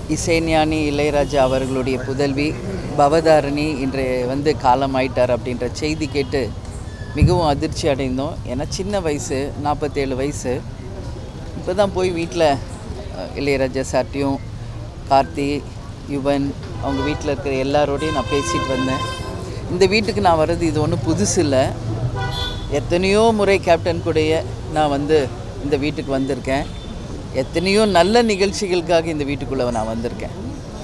இசைஞானி இளையராஜா அவர்களுடைய புதல்வி பவதாரணி இன்று வந்து காலமாயிட்டார் அப்படின்ற செய்தி கேட்டு மிகவும் அதிர்ச்சி அடைந்தோம் ஏன்னா சின்ன வயசு நாற்பத்தேழு வயசு இப்போ தான் போய் வீட்டில் இளையராஜா சார்ட்டையும் கார்த்தி யுவன் அவங்க வீட்டில் இருக்கிற எல்லாரோடையும் நான் பேசிட்டு வந்தேன் இந்த வீட்டுக்கு நான் வர்றது இது ஒன்றும் புதுசு இல்லை எத்தனையோ முறை கேப்டன் கூடய நான் வந்து இந்த வீட்டுக்கு வந்திருக்கேன் எத்தனையோ நல்ல நிகழ்ச்சிகளுக்காக இந்த வீட்டுக்குள்ளே நான் வந்திருக்கேன்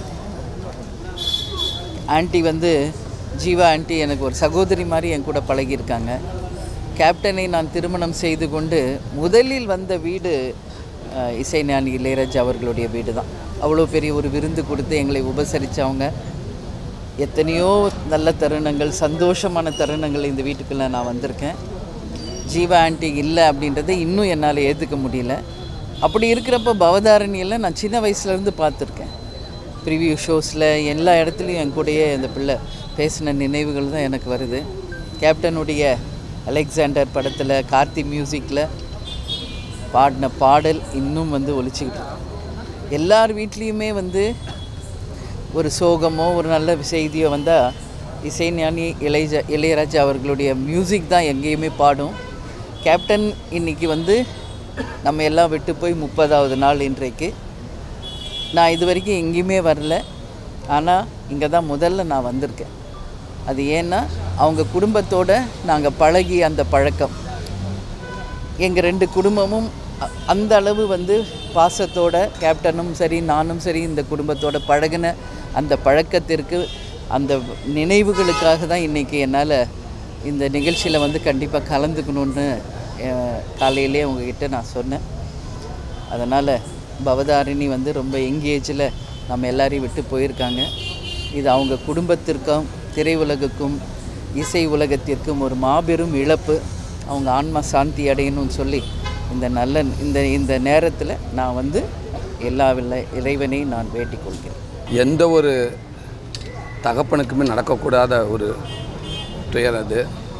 ஆன்ட்டி வந்து ஜீவா ஆன்ட்டி எனக்கு ஒரு சகோதரி மாதிரி என் கூட பழகியிருக்காங்க கேப்டனை நான் திருமணம் செய்து கொண்டு முதலில் வந்த வீடு அஹ், இசைஞானி இளையராஜா அவர்களுடைய வீடு தான் அவ்வளோ பெரிய ஒரு விருந்து கொடுத்து எங்களை உபசரித்தவங்க எத்தனையோ நல்ல தருணங்கள் சந்தோஷமான தருணங்கள் இந்த வீட்டுக்குள்ளே நான் வந்திருக்கேன் ஜீவா ஆன்ட்டி இல்லை அப்படின்றத இன்னும் என்னால் ஏற்றுக்க முடியல அப்படி இருக்கிறப்ப பவதாரணியில் நான் சின்ன வயசுலேருந்து பார்த்துருக்கேன் ப்ரிவியூ ஷோஸில் எல்லா இடத்துலையும் என் கூடயே இந்த பிள்ளை பேசின நினைவுகள் தான் எனக்கு வருது கேப்டனுடைய அலெக்சாண்டர் படத்தில் கார்த்தி மியூசிக்கில் பாடின பாடல் இன்னும் வந்து ஒலிச்சுக்கிட்டு இருக்கு. எல்லார் வீட்லேயுமே வந்து ஒரு சோகமோ ஒரு நல்ல செய்தியோ வந்தால் இசைஞானி இளையஜா இளையராஜா அவர்களுடைய மியூசிக் தான் எங்கேயுமே பாடும் கேப்டன் இன்னைக்கு வந்து நம்ம எல்லாம் விட்டு போய் முப்பதாவது நாள் இன்றைக்கு நான் இது வரைக்கும் எங்கேயுமே வரல ஆனால் இங்கே தான் முதல்ல நான் வந்திருக்கேன் அது ஏன்னா அவங்க குடும்பத்தோட நாங்கள் பழகி அந்த பழக்கம் எங்கள் ரெண்டு குடும்பமும் அ- அந்த அளவு வந்து பாசத்தோட கேப்டனும் சரி நானும் சரி இந்த குடும்பத்தோட பழகின அந்த பழக்கத்திற்கு அந்த நினைவுகளுக்காக தான் இன்றைக்கி என்னால் இந்த நிகழ்ச்சியில் வந்து கண்டிப்பாக கலந்துக்கணுன்னு அஹ், காலையிலே உங்ககிட்ட நான் சொன்னேன் அதனால் பவதாரிணி வந்து ரொம்ப எங்கேஜில் நம்ம எல்லாரையும் விட்டு போயிருக்காங்க இது அவங்க குடும்பத்திற்கும் திரையுலகுக்கும் இசை உலகத்திற்கும் ஒரு மாபெரும் இழப்பு அவங்க ஆன்மா சாந்தி அடையணும்னு சொல்லி இந்த நல்ல இந்த இந்த நேரத்தில் நான் வந்து எல்லா வில்ல- இறைவனையும் நான் வேண்டிக் கொள்கிறேன் எந்த ஒரு தகப்பனுக்குமே நடக்கக்கூடாத ஒரு துயர் அது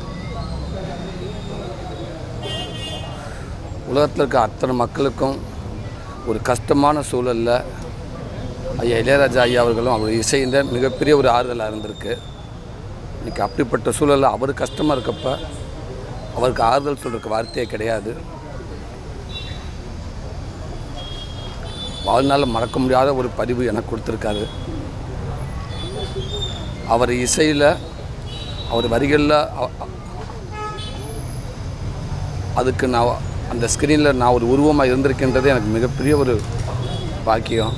உலகத்தில் இருக்க அத்தனை மக்களுக்கும் ஒரு கஷ்டமான சூழலில் ஐயா இளையராஜா ஐயா அவர்களும் அவர் இசைந்த மிகப்பெரிய ஒரு ஆறுதலாக இருந்திருக்கு இன்றைக்கி அப்படிப்பட்ட சூழலில் அவர் கஷ்டமாக இருக்கப்ப அவருக்கு ஆறுதல் சொல்கிறதுக்கு வார்த்தையே கிடையாது வாழ்நாளில் மறக்க முடியாத ஒரு பதிவு எனக்கு கொடுத்துருக்காரு அவர் இசையில் அவர் வரிகளில் அ- அ- அதுக்கு நான் அந்த ஸ்க்ரீனில் நான் ஒரு உருவமாக இருந்திருக்கின்றது எனக்கு மிகப்பெரிய ஒரு பாக்கியம்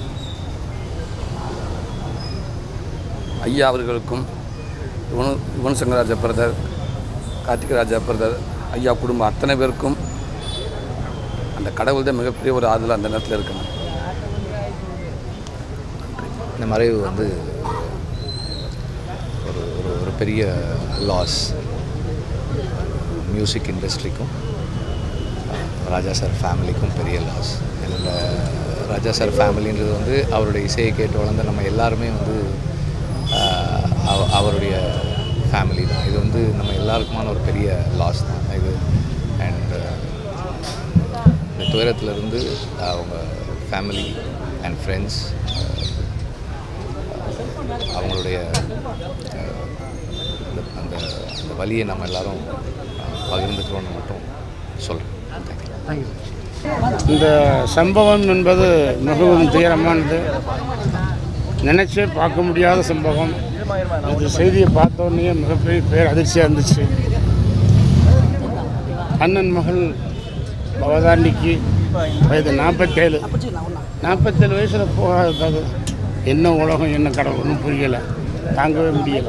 ஐயா அவர்களுக்கும் யுவன் யுவன் சங்கர் ராஜா பிரதர் கார்த்திக் ராஜா பிரதர் ஐயா குடும்பம் அத்தனை பேருக்கும் அந்த கடவுள் தான் மிகப்பெரிய ஒரு ஆறுதல் அந்த நேரத்தில் இருக்கணும் இந்த மறைவு வந்து ஒரு ஒரு ஒரு பெரிய லாஸ் மியூசிக் இண்டஸ்ட்ரிக்கும் ராஜா சார் ஃபேமிலிக்கும் பெரிய லாஸ் இதில் ராஜா சார் ஃபேமிலின்றது வந்து அவருடைய இசையை கேட்டு வளர்ந்த நம்ம எல்லாருமே வந்து ஆஹ், அவ- அவருடைய ஃபேமிலி தான் இது வந்து நம்ம எல்லாருக்குமான ஒரு பெரிய லாஸ் தான் இது அண்ட் இந்த துயரத்துலேருந்து அவங்க ஃபேமிலி அண்ட் ஃப்ரெண்ட்ஸ் அவங்களுடைய அஹ், அந்த- அந்த அந்த வழியை நம்ம எல்லாரும் அஹ், பகிர்ந்துக்கிறோன்னு மட்டும் சொல்கிறேன் தேங்க்யூ இந்த சம்பவம் என்பது மிகவும் துயரமானது நினைச்சே பார்க்க முடியாத சம்பவம் இந்த செய்தியை பார்த்த உடனே மிகப்பெரிய பேர் அதிர்ச்சியாக இருந்துச்சு அண்ணன் மகள் பவதாண்டிக்கு வயது நாற்பத்தேழு நாற்பத்தேழு வயசில் போகாதது என்ன உலகம் என்ன கடவுள் ஒன்றும் புரியலை தாங்கவே முடியலை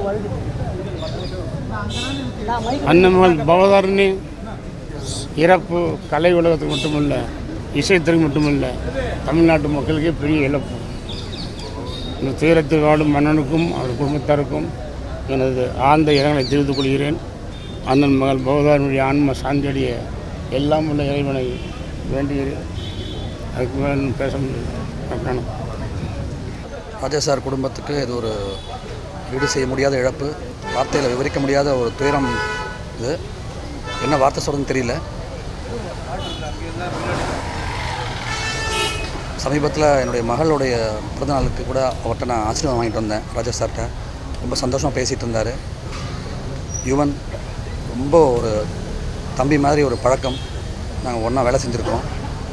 அண்ணன் மகள் பவதாரணி இறப்பு கலை உலகத்துக்கு மட்டுமல்ல இசைத்துறைக்கு மட்டுமல்ல தமிழ்நாட்டு மக்களுக்கே பெரிய இழப்பு இந்த துயரத்தில் வாடும் மன்னனுக்கும் அவர் குடும்பத்தாருக்கும் எனது ஆழ்ந்த இரங்கலை தெரிவித்துக் கொள்கிறேன் அண்ணன் மகள் பவதாரனுடைய ஆன்ம சாந்தியடைய எல்லாம் உள்ள இறைவனை வேண்டுகிறேன் அதுக்கு மேல் பேச முடியும் ராஜா சார் குடும்பத்துக்கு இது ஒரு ஈடு செய்ய முடியாத இழப்பு வார்த்தையில் விவரிக்க முடியாத ஒரு துயரம் இது என்ன வார்த்தை சொல்கிறதுன்னு தெரியல சமீபத்தில் என்னுடைய மகளுடைய பிறந்தநாளுக்கு கூட அவர்கிட்ட நான் ஆசீர்வாதம் வாங்கிட்டு வந்தேன் ராஜா சார்கிட்ட ரொம்ப சந்தோஷமாக பேசிகிட்டு இருந்தார் யுவன் ரொம்ப ஒரு தம்பி மாதிரி ஒரு பழக்கம் நாங்கள் ஒன்றா வேலை செஞ்சுருக்கோம்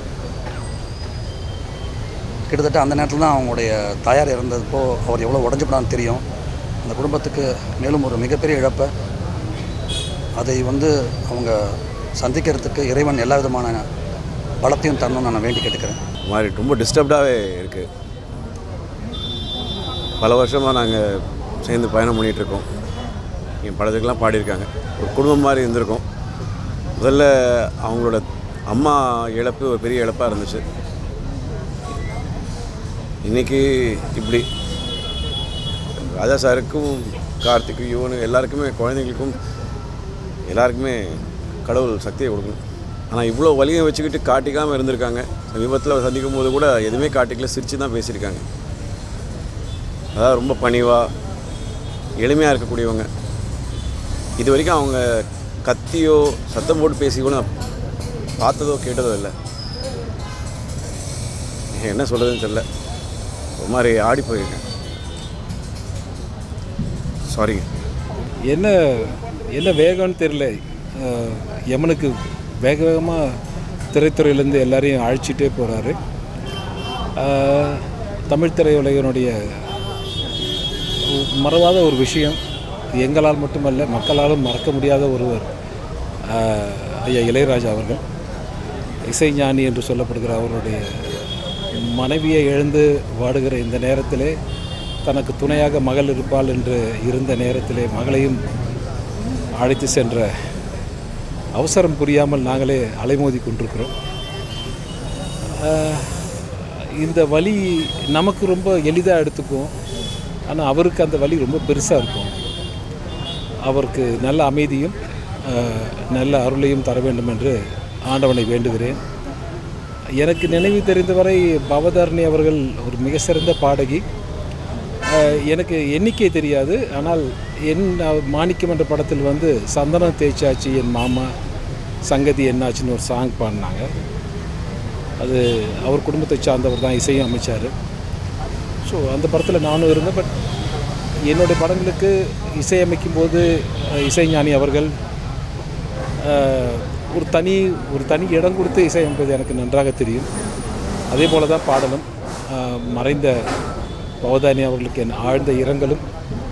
கிட்டத்தட்ட அந்த நேரத்தில் தான் அவங்களுடைய தாயார் இறந்தப்போ அவர் எவ்வளோ உடஞ்சப்படான்னு தெரியும் அந்த குடும்பத்துக்கு மேலும் ஒரு மிகப்பெரிய இழப்பை அதை வந்து அவங்க சந்திக்கிறதுக்கு இறைவன் எல்லா விதமான பலத்தையும் தரணும்னு நான் வேண்டி கேட்டுக்கிறேன் ஒரு மாதிரி ரொம்ப டிஸ்டர்ப்டாகவே இருக்குது பல வருஷமாக நாங்கள் சேர்ந்து பயணம் பண்ணிகிட்ருக்கோம் என் படத்துக்கெல்லாம் பாடியிருக்காங்க ஒரு குடும்பம் மாதிரி இருந்திருக்கோம் முதல்ல அவங்களோட அம்மா இழப்பு ஒரு பெரிய இழப்பாக இருந்துச்சு இன்றைக்கி இப்படி ராஜா சாருக்கும் கார்த்திக் யுவனு எல்லாருக்குமே குழந்தைங்களுக்கும் எல்லாருக்குமே கடவுள் சக்தியை கொடுக்கணும் ஆனால் இவ்வளோ வலியை வச்சுக்கிட்டு காட்டிக்காமல் இருந்திருக்காங்க விபத்தில் சந்திக்கும் போது கூட எதுவுமே காட்டிக்கல சிரித்து தான் பேசியிருக்காங்க அதாவது ரொம்ப பணிவாக எளிமையாக இருக்கக்கூடியவங்க இது வரைக்கும் அவங்க கத்தியோ சத்தம் போட்டு பேசி கூட நான் பார்த்ததோ கேட்டதோ இல்லை என்ன சொல்கிறதுன்னு தெரில ஒரு மாதிரி ஆடி போயிருக்கேன் சாரிங்க என்ன என்ன வேகம்னு தெரில அஹ், யமனுக்கு வேக வேகமாக திரைத்துறையிலேருந்து எல்லாரையும் அழைச்சிட்டே போகிறாரு தமிழ் திரையுலகினுடைய மறவாத ஒரு விஷயம் இது எங்களால் மட்டுமல்ல மக்களாலும் மறக்க முடியாத ஒருவர் அஹ், ஐயா இளையராஜா அவர்கள் இசைஞானி என்று சொல்லப்படுகிற அவருடைய மனைவியை எழுந்து வாடுகிற இந்த நேரத்திலே தனக்கு துணையாக மகள் இருப்பாள் என்று இருந்த நேரத்திலே மகளையும் அழைத்து சென்ற அவசரம் புரியாமல் நாங்களே அலைமோதி கொண்டிருக்கிறோம் ஆஹ், இந்த வலி நமக்கு ரொம்ப எளிதாக எடுத்துக்குவோம் ஆனால் அவருக்கு அந்த வலி ரொம்ப பெருசாக இருக்கும் அவருக்கு நல்ல அமைதியும் ஆஹ், நல்ல அருளையும் தர வேண்டும் என்று ஆண்டவனை வேண்டுகிறேன் எனக்கு நினைவு தெரிந்தவரை பவதாரணி அவர்கள் ஒரு மிக சிறந்த பாடகி அஹ், எனக்கு எண்ணிக்கை தெரியாது ஆனால் என் அஹ், மாணிக்கம் என்ற படத்தில் வந்து சந்தனம் தேய்ச்சாச்சி என் மாமா சங்கதி என்னாச்சுன்னு ஒரு சாங் பாடினாங்க அது அவர் குடும்பத்தை சார்ந்தவர் தான் இசையும் அமைச்சார் ஸோ அந்த படத்தில் நானும் இருந்தேன் பட் என்னுடைய படங்களுக்கு இசையமைக்கும் போது அஹ், இசைஞானி அவர்கள் அஹ், ஒரு தனி ஒரு தனி இடம் கொடுத்து இசையமைப்பது எனக்கு நன்றாக தெரியும் அதே போல தான் பாடலும் அஹ், மறைந்த பவதானி அவர்களுக்கு என் ஆழ்ந்த இரங்கலும்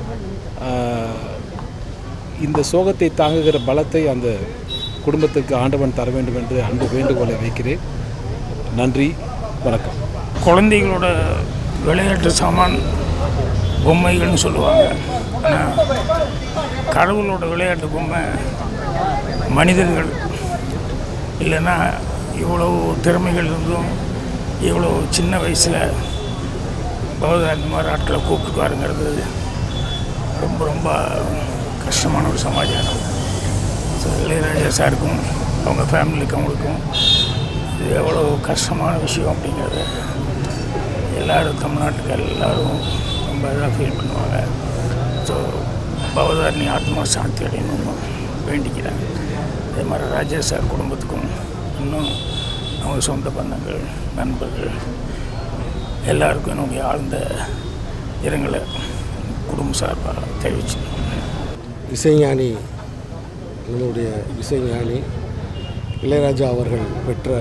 அஹ், இந்த சோகத்தை தாங்குகிற பலத்தை அந்த குடும்பத்துக்கு ஆண்டவன் தர வேண்டும் என்று அன்பு வேண்டுகோளை வைக்கிறேன் நன்றி வணக்கம் குழந்தைகளோட விளையாட்டு சாமான் பொம்மைகள்னு சொல்லுவாங்க ஆனால் கடவுளோட விளையாட்டு பொம்மை மனிதர்கள் இல்லைன்னா இவ்வளோ திறமைகள் இருந்தும் இவ்வளோ சின்ன வயசில் பகவதா இந்த மாதிரி ஆட்களை கூப்பிட்டுக்காருங்கிறது ரொம்ப ரொம்ப கஷ்டமான ஒரு சமாச்சாரம் ஸோ இளையராஜா சாருக்கும் அவங்க ஃபேமிலிக்கும் அவங்களுக்கும் இது எவ்வளோ கஷ்டமான விஷயம் அப்படிங்கிறத எல்லாரும் தமிழ்நாட்டுக்கு எல்லாரும் ரொம்ப இதாக ஃபீல் பண்ணுவாங்க ஸோ பவதாரணி ஆத்மா சாந்தி அடையணும்னு வேண்டிக்கிறேன் அதே மாதிரி ராஜா சார் குடும்பத்துக்கும் இன்னும் அவங்க சொந்த பந்தங்கள் நண்பர்கள் எல்லாருக்கும் என்னுடைய ஆழ்ந்த இரங்கலை குடும்ப சார்பாக தெரிவிச்சுக்கிறேன் இசைஞானி நம்முடைய இசைஞானி இளையராஜா அவர்கள் பெற்ற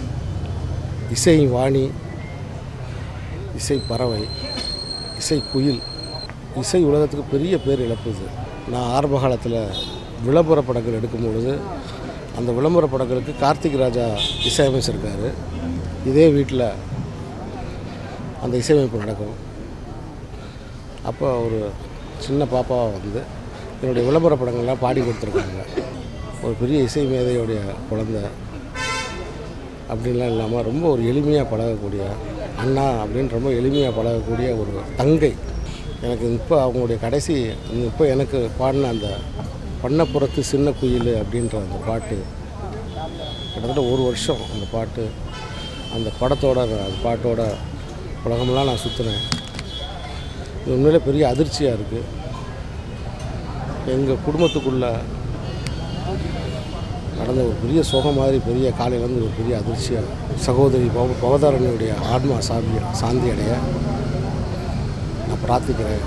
இசை வாணி இசை பறவை இசை குயில் இசை உலகத்துக்கு பெரிய பேர் இழப்புது நான் ஆரம்ப காலத்தில் விளம்பர படங்கள் எடுக்கும் பொழுது அந்த விளம்பர படங்களுக்கு கார்த்திக் ராஜா இசையமைச்சிருக்காரு இதே வீட்டில் அந்த இசையமைப்பு நடக்கும் அப்போ ஒரு சின்ன பாப்பாவை வந்து என்னுடைய விளம்பர படங்கள்லாம் பாடி கொடுத்துருக்காங்க ஒரு பெரிய இசை மேதையுடைய குழந்த அப்படின்லாம் இல்லாமல் ரொம்ப ஒரு எளிமையாக பழகக்கூடிய அண்ணா அப்படின்னு ரொம்ப எளிமையாக பழகக்கூடிய ஒரு தங்கை எனக்கு இப்போ அவங்களுடைய கடைசி இப்போ எனக்கு பாடின அந்த பண்ணப்புறத்து சின்ன குயில் அப்படின்ற அந்த பாட்டு கிட்டத்தட்ட ஒரு வருஷம் அந்த பாட்டு அந்த படத்தோட அந்த பாட்டோட உலகமெல்லாம் நான் சுற்றினேன் இது உண்மையிலே பெரிய அதிர்ச்சியாக இருக்குது எங்கள் குடும்பத்துக்குள்ள நடந்த ஒரு பெரிய சோகம் மாதிரி பெரிய காலையிலேருந்து ஒரு பெரிய அதிர்ச்சியாக சகோதரி பவ பவதாரணியுடைய ஆத்மா சாந்தி சாந்தி அடைய நான் பிரார்த்திக்கிறேன்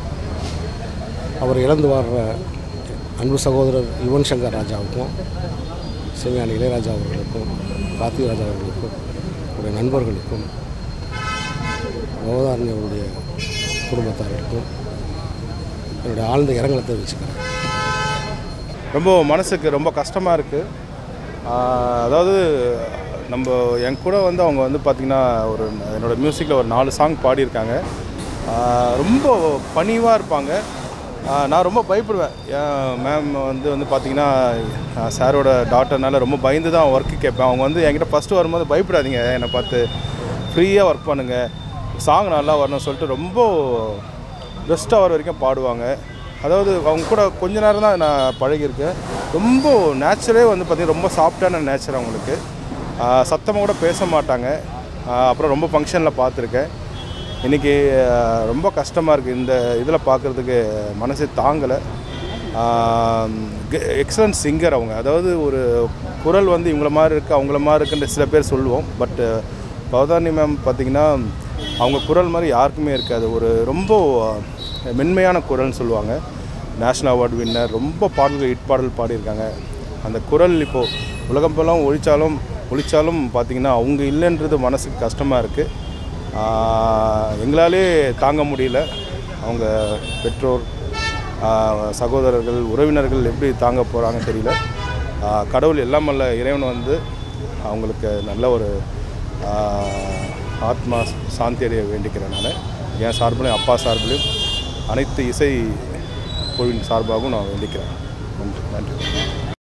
அவர் இழந்து வர்ற அன்பு சகோதரர் யுவன் சங்கர் ராஜாவுக்கும் சிவஞானி இளையராஜா அவர்களுக்கும் கார்த்திக் ராஜா அவர்களுக்கும் அவருடைய நண்பர்களுக்கும் பவதாரணி அவருடைய குடும்பத்தார்களுக்கும் என்னுடைய ஆழ்ந்த இரங்கலை தெரிவிச்சுக்கிறேன் ரொம்ப மனசுக்கு ரொம்ப கஷ்டமாக இருக்குது அதாவது நம்ம என் கூட வந்து அவங்க வந்து பார்த்திங்கன்னா ஒரு என்னோடய மியூசிக்கில் ஒரு நாலு சாங் பாடியிருக்காங்க ஆஹ் ரொம்ப பணிவாக இருப்பாங்க ஆஹ் நான் ரொம்ப பயப்படுவேன் ஏன் மேம் வந்து வந்து பார்த்திங்கன்னா சாரோட டாட்டர்னால ரொம்ப பயந்து தான் ஒர்க்கு கேட்பேன் அவங்க வந்து என்கிட்ட ஃபஸ்ட்டு வரும்போது பயப்படாதீங்க என்னை பார்த்து ஃப்ரீயாக ஒர்க் பண்ணுங்கள் சாங் நல்லா வரணும்னு சொல்லிட்டு ரொம்ப பெஸ்ட்டாக வர வரைக்கும் பாடுவாங்க அதாவது அவங்க கூட கொஞ்ச நேரம் தான் நான் பழகியிருக்கேன் ரொம்ப நேச்சரே வந்து பார்த்திங்கன்னா ரொம்ப சாஃப்டான நேச்சர் அவங்களுக்கு சத்தமாக கூட பேச மாட்டாங்க ஆஹ் அப்புறம் ரொம்ப ஃபங்க்ஷனில் பார்த்துருக்கேன் இன்றைக்கி ரொம்ப கஷ்டமாக இருக்குது இந்த இதில் பார்க்குறதுக்கு மனசே தாங்கலை எக்ஸலன்ட் சிங்கர் அவங்க அதாவது ஒரு குரல் வந்து இவங்கள மாதிரி இருக்குது அவங்கள மாதிரி இருக்குன்ற சில பேர் சொல்லுவோம் பட் பவதானி மேம் பார்த்திங்கன்னா அவங்க குரல் மாதிரி யாருக்குமே இருக்காது ஒரு ரொம்ப மென்மையான குரல்னு சொல்லுவாங்க நேஷ்னல் அவார்டு வின்னர் ரொம்ப பாடல்கள் ஹிட் பாடல் பாடியிருக்காங்க அந்த குரல் இப்போது உலகம் ஃபுல்லாக ஒழிச்சாலும் ஒழிச்சாலும் பார்த்திங்கன்னா அவங்க இல்லைன்றது மனசுக்கு கஷ்டமாக இருக்குது எங்களாலே தாங்க முடியல அவங்க பெற்றோர் ஆஹ் சகோதரர்கள் உறவினர்கள் எப்படி தாங்க போகிறாங்க தெரியல ஆஹ் கடவுள் எல்லாம் வல்ல இறைவன் வந்து அவங்களுக்கு நல்ல ஒரு ஆஹ் ஆத்மா சாந்தி அடைய வேண்டிக்கிறேன் நான் என் சார்பிலையும் அப்பா சார்பிலையும் அனைத்து இசை குழுவின் சார்பாகவும் நான் வேண்டிக்கிறேன் நன்றி நன்றி